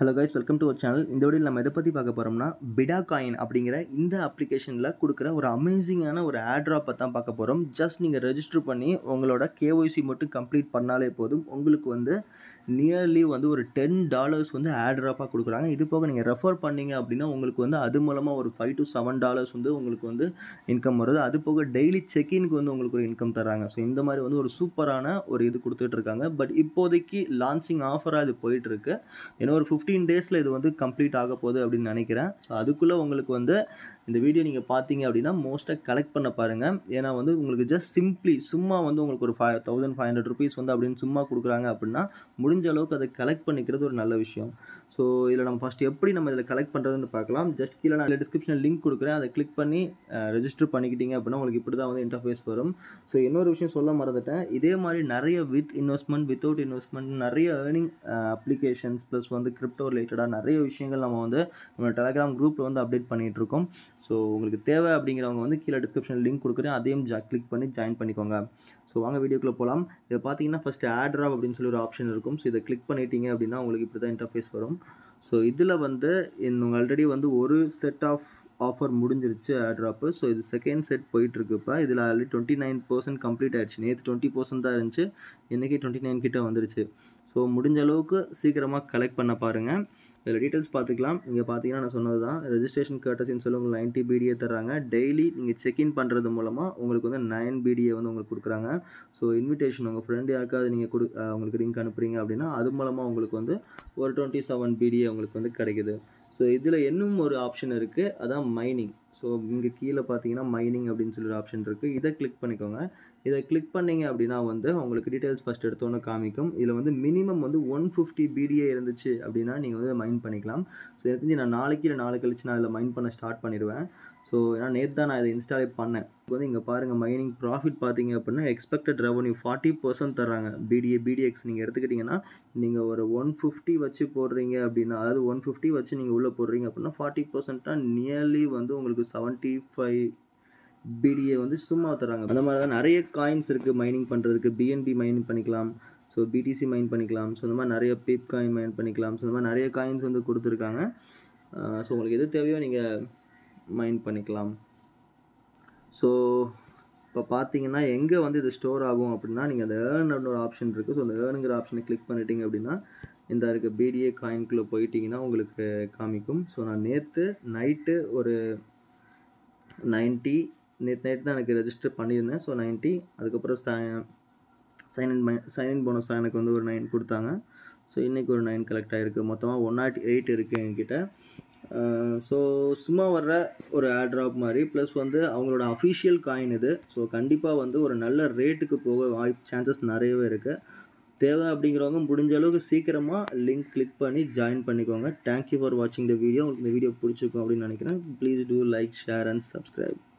hello guys welcome to our channel இந்த வீடியோவில் நம்ம எதை பற்றி பார்க்க போகிறோம்னா பிடா காயின் அப்படிங்கிற இந்த அப்ளிகேஷனில் கொடுக்குற ஒரு அமேசிங்கான ஒரு ஆட்ராப்பை தான் பார்க்க போகிறோம் ஜஸ்ட் நீங்கள் ரெஜிஸ்டர் பண்ணி உங்களோட கேஒய்சி மட்டும் கம்ப்ளீட் பண்ணாலே போதும் உங்களுக்கு வந்து நியர்லி வந்து ஒரு டென் டாலர்ஸ் வந்து ஆட்ராப்பாக கொடுக்குறாங்க இது போக நீங்கள் ரெஃபர் பண்ணீங்க அப்படின்னா உங்களுக்கு வந்து அது மூலமாக ஒரு ஃபைவ் டு செவன் டாலர்ஸ் வந்து உங்களுக்கு வந்து இன்கம் வருது அது போக டெய்லி செக்இனுக்கு வந்து உங்களுக்கு ஒரு இன்கம் தராங்க ஸோ இந்த மாதிரி வந்து ஒரு சூப்பரான ஒரு இது கொடுத்துட்ருக்காங்க பட் இப்போதைக்கு லான்ச்சிங் ஆஃபராக இது போயிட்டுருக்கு ஏன்னா ஒரு ஃபிஃப்டீன் டேஸில் இது வந்து கம்ப்ளீட் ஆக போகுது அப்படின்னு நினைக்கிறேன் ஸோ அதுக்குள்ளே உங்களுக்கு வந்து இந்த வீடியோ நீங்கள் பார்த்தீங்க அப்படின்னா மோஸ்ட்டாக கலெக்ட் பண்ண பாருங்கள் ஏன்னா வந்து உங்களுக்கு ஜஸ்ட் சிம்பிளி சும்மா வந்து உங்களுக்கு ஒரு five thousand five hundred rupees வந்து அப்படின்னு சும்மா கொடுக்குறாங்க அப்படின்னா முடிஞ்ச அளவுக்கு அதை கலெக்ட் பண்ணிக்கிறது ஒரு நல்ல விஷயம் ஸோ இதில் நம்ம ஃபஸ்ட் எப்படி நம்ம இதில் கலெக்ட் பண்ணுறதுன்னு பார்க்கலாம் ஜஸ்ட் கீழே நான் டிஸ்கிரிப்ஷனில் லிங்க் கொடுக்குறேன் அதை கிளிக் பண்ணி ரெஜிஸ்டர் பண்ணிக்கிட்டீங்க அப்படின்னா உங்களுக்கு இப்படி தான் வந்து இன்டர்ஃபேஸ் வரும் ஸோ இன்னொரு விஷயம் சொல்ல மறந்துட்டேன் இதே மாதிரி நிறைய வித் இன்வெஸ்ட்மெண்ட் வித்தவுட் இன்வெஸ்ட்மெண்ட் நிறைய ஏர்னிங் அப்ளிகேஷன்ஸ் ப்ளஸ் வந்து கிரிப்டோ ரிலேட்டடாக நிறைய விஷயங்கள் நம்ம வந்து நம்ம டெலகிராம் குரூப்பில் வந்து அப்டேட் பண்ணிகிட்டு இருக்கோம் ஸோ உங்களுக்கு தேவை அப்படிங்கிறவங்க வந்து கீழே டிஸ்கிரிப்ஷனில் லிங்க் கொடுக்குறேன் அதையும் ஜா கிளிக் பண்ணி ஜாயின் பண்ணிக்கோங்க ஸோ வாங்க வீடியோக்குள்ளே போகலாம் இதை பார்த்தீங்கன்னா ஃபஸ்ட்டு ஆட்ராப் அப்படின்னு சொல்லி ஒரு ஆப்ஷன் இருக்கும் ஸோ இதை கிளிக் பண்ணிட்டீங்க அப்படின்னா உங்களுக்கு இப்படி தான் இன்டர்ஃபேஸ் வரும் ஸோ இதில் வந்து உங்கள் ஆல்ரெடி வந்து ஒரு செட் ஆஃப் ஆஃபர் முடிஞ்சிருச்சு ஆட்ராப்பு ஸோ இது செகண்ட் செட் போயிட்டுருக்கு இப்போ இதில் already twenty nine percent complete ஆயிடுச்சு நேற்று டுவெண்ட்டி பர்சன்ட் தான் இருந்துச்சு இன்றைக்கி டுவெண்ட்டி நைன் கிட்ட வந்துருச்சு ஸோ முடிஞ்ச அளவுக்கு சீக்கிரமாக கலெக்ட் பண்ண பாருங்கள் இதில் டீட்டெயில்ஸ் பார்த்துக்கலாம் நீங்கள் பார்த்தீங்கன்னா நான் சொன்னது தான் ரெஜிஸ்ட்ரேஷன் கர்டசின்னு சொல்லி உங்களுக்கு நைன்ட்டி பிடிஏ தராங்க டெய்லி நீங்கள் செக்இன் பண்ணுறது மூலமாக உங்களுக்கு வந்து நைன் பிடிஏ வந்து உங்களுக்கு கொடுக்குறாங்க ஸோ இன்விடேஷன் உங்கள் ஃப்ரெண்டு யாருக்காவது நீங்கள் கொடு உங்களுக்கு லிங்க் அனுப்புறீங்க அப்படின்னா அது மூலமாக உங்களுக்கு வந்து ஒரு டுவெண்ட்டி செவன் பிடிஏ உங்களுக்கு வந்து கிடைக்குது ஸோ இதில் இன்னும் ஒரு ஆப்ஷன் இருக்குது அதான் மைனிங் ஸோ இங்கே கீழே பார்த்தீங்கன்னா மைனிங் அப்படின்னு சொல்லி ஒரு ஆப்ஷன் இருக்குது இதை கிளிக் பண்ணிக்கோங்க இதை கிளிக் பண்ணிங்க அப்படின்னா வந்து உங்களுக்கு டீட்டெயில்ஸ் ஃபஸ்ட் எடுத்தோன்னே காமிக்கும் இதில் வந்து மினிமம் வந்து ஒன் ஃபிஃப்டி பிடிஏ இருந்துச்சு அப்படின்னா நீங்கள் வந்து மைன் பண்ணிக்கலாம் ஸோ எனக்கு தெரிஞ்சு நான் நாளைக்கு இல்லை நாளை கழிச்சு நான் இதில் மைன் பண்ண ஸ்டார்ட் பண்ணிடுவேன் ஸோ ஏன்னா நேற்று தான் நான் இதை இன்ஸ்டாலே பண்ணேன் இப்போ வந்து இங்கே பாருங்கள் மைனிங் ப்ராஃபிட் பார்த்தீங்க அப்படின்னா எக்ஸ்பெக்டட் ரெவன்யூ ஃபார்ட்டி பர்சன்ட் தராங்க பிடிஏ பிடிஎக்ஸ் நீங்கள் எடுத்துக்கிட்டிங்கன்னா நீங்கள் ஒரு ஒன் ஃபிஃப்டி வச்சு போடுறீங்க அப்படின்னா அதாவது ஒன் ஃபிஃப்டி வச்சு நீங்கள் உள்ளே போடுறீங்க அப்படின்னா ஃபார்ட்டி பர்சன்ட்டாக நியர்லி வந்து உங்களுக்கு செவன்ட்டி ஃபைவ் பிடிஏ வந்து சும்மா தராங்க அந்த மாதிரி தான் நிறைய காயின்ஸ் இருக்குது மைனிங் பண்ணுறதுக்கு பிஎன்பி மைனிங் பண்ணிக்கலாம் ஸோ பிடிசி மைன் பண்ணிக்கலாம் ஸோ இந்த மாதிரி நிறைய பீப் காயின் மைன் பண்ணிக்கலாம் ஸோ இந்த மாதிரி நிறைய காயின்ஸ் வந்து கொடுத்துருக்காங்க ஸோ உங்களுக்கு எது தேவையோ நீங்கள் மைன் பண்ணிக்கலாம் ஸோ இப்போ பார்த்தீங்கன்னா எங்கே வந்து இது ஸ்டோர் ஆகும் அப்படின்னா நீங்கள் அந்த ஏர்ன் ஒரு ஆப்ஷன் இருக்குது ஸோ அந்த ஏர்னுங்கிற ஆப்ஷனை கிளிக் பண்ணிட்டீங்க அப்படின்னா இந்த இருக்க பிடிஏ காயின்குள்ளே போயிட்டீங்கன்னா உங்களுக்கு காமிக்கும் ஸோ நான் நேற்று நைட்டு ஒரு நைன்ட்டி நேற்று நைட் தான் எனக்கு ரெஜிஸ்டர் பண்ணியிருந்தேன் ஸோ நைன்ட்டி அதுக்கப்புறம் sign in sign in bonus எனக்கு வந்து ஒரு நைன் கொடுத்தாங்க ஸோ இன்றைக்கி ஒரு நைன் கலெக்ட் ஆகிருக்கு மொத்தமாக ஒன் நாட் எயிட் இருக்குது என்கிட்ட ஸோ சும்மா வர்ற ஒரு ஆட்ராப் மாதிரி ப்ளஸ் வந்து அவங்களோட அஃபிஷியல் காயின் இது ஸோ கண்டிப்பாக வந்து ஒரு நல்ல ரேட்டுக்கு போக வாய்ப்பு சான்சஸ் நிறையவே இருக்குது தேவை அப்படிங்கிறவங்க முடிஞ்ச அளவுக்கு சீக்கிரமாக லிங்க் கிளிக் பண்ணி ஜாயின் பண்ணிக்கோங்க தேங்க்யூ ஃபார் வாட்சிங் த வீடியோ உங்களுக்கு இந்த வீடியோ பிடிச்சிருக்கும் அப்படின்னு நினைக்கிறேன் please do like share and subscribe